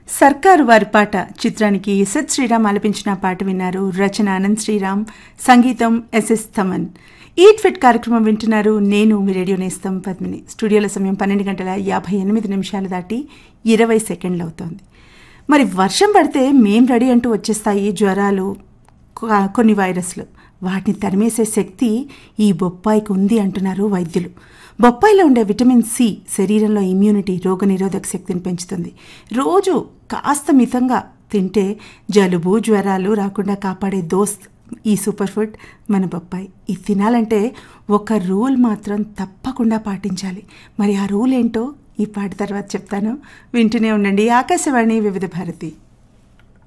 సర్కారు వారి పాట చిత్రానికి ఎస్ఎస్ శ్రీరామ్ ఆలపించిన పాట విన్నారు రచన ఆనంద్ శ్రీరామ్ సంగీతం ఎస్ఎస్ థమన్ ఈట్ ఫిట్ కార్యక్రమం వింటున్నారు నేను మీ రేడియో నేస్తం పద్మిని స్టూడియోల సమయం పన్నెండు గంటల యాభై ఎనిమిది నిమిషాలు దాటి ఇరవై సెకండ్లు అవుతోంది మరి వర్షం పడితే మేం రెడీ అంటూ వచ్చేస్తాయి జ్వరాలు కొ- కొన్ని వైరస్లు వాటిని తరిమేసే శక్తి ఈ బొప్పాయికి ఉంది అంటున్నారు వైద్యులు బొప్పాయిలో ఉండే విటమిన్ సి శరీరంలో ఇమ్యూనిటీ రోగనిరోధక శక్తిని పెంచుతుంది రోజు కాస్త మితంగా తింటే జలుబు జ్వరాలు రాకుండా కాపాడే దోస్త్ ఈ సూపర్ ఫుడ్ మన బొప్పాయి ఇది తినాలంటే ఒక రూల్ మాత్రం తప్పకుండా పాటించాలి మరి ఆ రూల్ ఏంటో ఈ పాట తర్వాత చెప్తాను వింటూనే ఉండండి ఆకాశవాణి వివిధ భారతి